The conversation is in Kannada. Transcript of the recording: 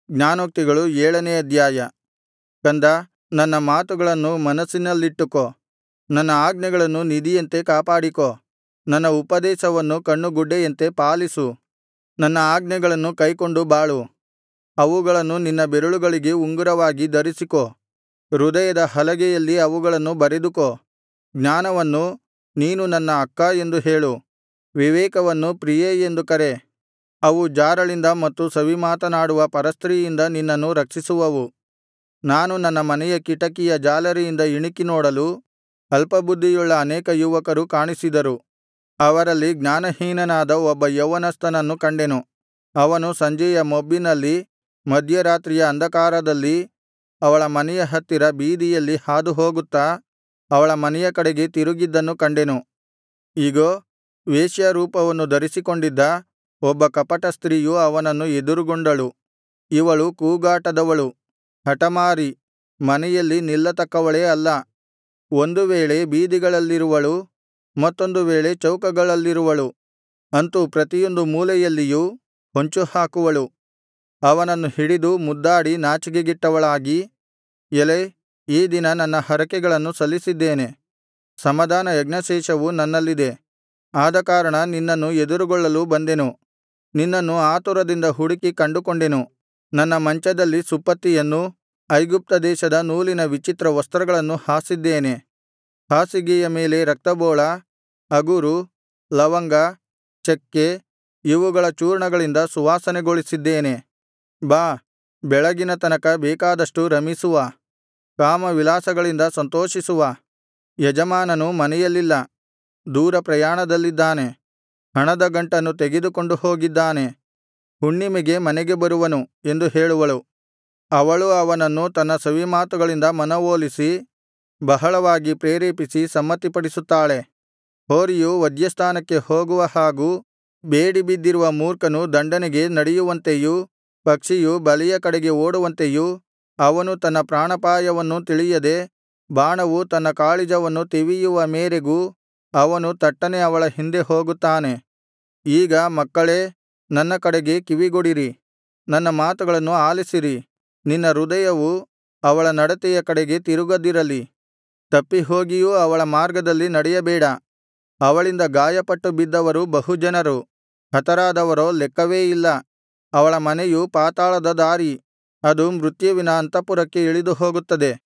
ಜ್ಞಾನೋಕ್ತಿಗಳು ಏಳನೇ ಅಧ್ಯಾಯ ಕಂದಾ ನನ್ನ ಮಾತುಗಳನ್ನು ಮನಸ್ಸಿನಲ್ಲಿಟ್ಟುಕೋ ನನ್ನ ಆಜ್ಞೆಗಳನ್ನು ನಿಧಿಯಂತೆ ಕಾಪಾಡಿಕೋ ನನ್ನ ಉಪದೇಶವನ್ನು ಕಣ್ಣುಗುಡ್ಡೆಯಂತೆ ಪಾಲಿಸು ನನ್ನ ಆಜ್ಞೆಗಳನ್ನು ಕೈಕೊಂಡು ಬಾಳು ಅವುಗಳನ್ನು ನಿನ್ನ ಬೆರಳುಗಳಿಗೆ ಉಂಗುರವಾಗಿ ಧರಿಸಿಕೋ ಹೃದಯದ ಹಲಗೆಯಲ್ಲಿ ಅವುಗಳನ್ನು ಬರೆದುಕೋ ಜ್ಞಾನವನ್ನು ನೀನು ನನ್ನ ಅಕ್ಕಾ ಎಂದು ಹೇಳು ವಿವೇಕವನ್ನು ಪ್ರಿಯೇ ಎಂದು ಕರೆ ಅವು ಜಾರಳಿಂದ ಮತ್ತು ಸವಿಮಾತನಾಡುವ ಪರಸ್ತ್ರೀಯಿಂದ ನಿನ್ನನ್ನು ರಕ್ಷಿಸುವವು ನಾನು ನನ್ನ ಮನೆಯ ಕಿಟಕಿಯ ಜಾಲರಿಯಿಂದ ಇಣಿಕಿ ನೋಡಲು ಅಲ್ಪಬುದ್ಧಿಯುಳ್ಳ ಅನೇಕ ಯುವಕರು ಕಾಣಿಸಿದರು ಅವರಲ್ಲಿ ಜ್ಞಾನಹೀನನಾದ ಒಬ್ಬ ಯೌವನಸ್ಥನನ್ನು ಕಂಡೆನು ಅವನು ಸಂಜೆಯ ಮೊಬ್ಬಿನಲ್ಲಿ ಮಧ್ಯರಾತ್ರಿಯ ಅಂಧಕಾರದಲ್ಲಿ ಅವಳ ಮನೆಯ ಹತ್ತಿರ ಬೀದಿಯಲ್ಲಿ ಹಾದುಹೋಗುತ್ತಾ ಅವಳ ಮನೆಯ ಕಡೆಗೆ ತಿರುಗಿದ್ದನ್ನು ಕಂಡೆನು ಇಗೋ ವೇಶ್ಯಾರೂಪವನ್ನು ಧರಿಸಿಕೊಂಡಿದ್ದ ಒಬ್ಬ ಕಪಟ ಸ್ತ್ರೀಯು ಅವನನ್ನು ಎದುರುಗೊಂಡಳು ಇವಳು ಕೂಗಾಟದವಳು ಹಠಮಾರಿ ಮನೆಯಲ್ಲಿ ನಿಲ್ಲತಕ್ಕವಳೇ ಅಲ್ಲ ಒಂದು ವೇಳೆ ಬೀದಿಗಳಲ್ಲಿರುವಳು ಮತ್ತೊಂದು ವೇಳೆ ಚೌಕಗಳಲ್ಲಿರುವಳು ಅಂತೂ ಪ್ರತಿಯೊಂದು ಮೂಲೆಯಲ್ಲಿಯೂ ಹೊಂಚುಹಾಕುವಳು ಅವನನ್ನು ಹಿಡಿದು ಮುದ್ದಾಡಿ ನಾಚಿಕೆಗೆಟ್ಟವಳಾಗಿ ಎಲೈ ಈ ದಿನ ನನ್ನ ಹರಕೆಗಳನ್ನು ಸಲ್ಲಿಸಿದ್ದೇನೆ ಸಮಾಧಾನ ಯಜ್ಞಶೇಷವು ನನ್ನಲ್ಲಿದೆ ಆದಕಾರಣ ನಿನ್ನನ್ನು ಎದುರುಗೊಳ್ಳಲು ಬಂದೆನು ನಿನ್ನನ್ನು ಆತುರದಿಂದ ಹುಡುಕಿ ಕಂಡುಕೊಂಡೆನು ನನ್ನ ಮಂಚದಲ್ಲಿ ಸುಪ್ಪತ್ತಿಯನ್ನೂ ಐಗುಪ್ತ ದೇಶದ ನೂಲಿನ ವಿಚಿತ್ರ ವಸ್ತ್ರಗಳನ್ನು ಹಾಸಿದ್ದೇನೆ ಹಾಸಿಗೆಯ ಮೇಲೆ ರಕ್ತಬೋಳ ಅಗುರು ಲವಂಗ ಚಕ್ಕೆ ಇವುಗಳ ಚೂರ್ಣಗಳಿಂದ ಸುವಾಸನೆಗೊಳಿಸಿದ್ದೇನೆ ಬಾ ಬೆಳಗಿನ ತನಕ ಬೇಕಾದಷ್ಟು ರಮಿಸುವ ಕಾಮವಿಲಾಸಗಳಿಂದ ಸಂತೋಷಿಸುವ ಯಜಮಾನನು ಮನೆಯಲ್ಲಿಲ್ಲ ದೂರ ಪ್ರಯಾಣದಲ್ಲಿದ್ದಾನೆ ಹಣದ ಗಂಟನ್ನು ತೆಗೆದುಕೊಂಡು ಹೋಗಿದ್ದಾನೆ ಹುಣ್ಣಿಮೆಗೆ ಮನೆಗೆ ಬರುವನು ಎಂದು ಹೇಳುವಳು ಅವಳು ಅವನನ್ನು ತನ್ನ ಸವಿಮಾತುಗಳಿಂದ ಮನವೊಲಿಸಿ ಬಹಳವಾಗಿ ಪ್ರೇರೇಪಿಸಿ ಸಮ್ಮತಿಪಡಿಸುತ್ತಾಳೆ ಹೋರಿಯು ವಧ್ಯಸ್ಥಾನಕ್ಕೆ ಹೋಗುವ ಹಾಗೂ ಬೇಡಿಬಿದ್ದಿರುವ ಮೂರ್ಖನು ದಂಡನೆಗೆ ನಡೆಯುವಂತೆಯೂ ಪಕ್ಷಿಯು ಬಲಿಯ ಕಡೆಗೆ ಓಡುವಂತೆಯೂ ಅವನು ತನ್ನ ಪ್ರಾಣಾಪಾಯವನ್ನು ತಿಳಿಯದೆ ಬಾಣವು ತನ್ನ ಕಾಳಿಜವನ್ನು ತಿವಿಯುವ ಮೇರೆಗೂ ಅವನು ತಟ್ಟನೆ ಅವಳ ಹಿಂದೆ ಹೋಗುತ್ತಾನೆ ಈಗ ಮಕ್ಕಳೇ ನನ್ನ ಕಡೆಗೆ ಕಿವಿಗೊಡಿರಿ ನನ್ನ ಮಾತುಗಳನ್ನು ಆಲಿಸಿರಿ ನಿನ್ನ ಹೃದಯವು ಅವಳ ನಡತೆಯ ಕಡೆಗೆ ತಿರುಗದಿರಲಿ ತಪ್ಪಿಹೋಗಿಯೂ ಅವಳ ಮಾರ್ಗದಲ್ಲಿ ನಡೆಯಬೇಡ ಅವಳಿಂದ ಗಾಯಪಟ್ಟು ಬಿದ್ದವರು ಬಹು ಜನರು ಹತರಾದವರೋ ಲೆಕ್ಕವೇ ಇಲ್ಲ ಅವಳ ಮನೆಯು ಪಾತಾಳದ ದಾರಿ ಅದು ಮೃತ್ಯುವಿನ ಅಂತಃಪುರಕ್ಕೆ ಇಳಿದು ಹೋಗುತ್ತದೆ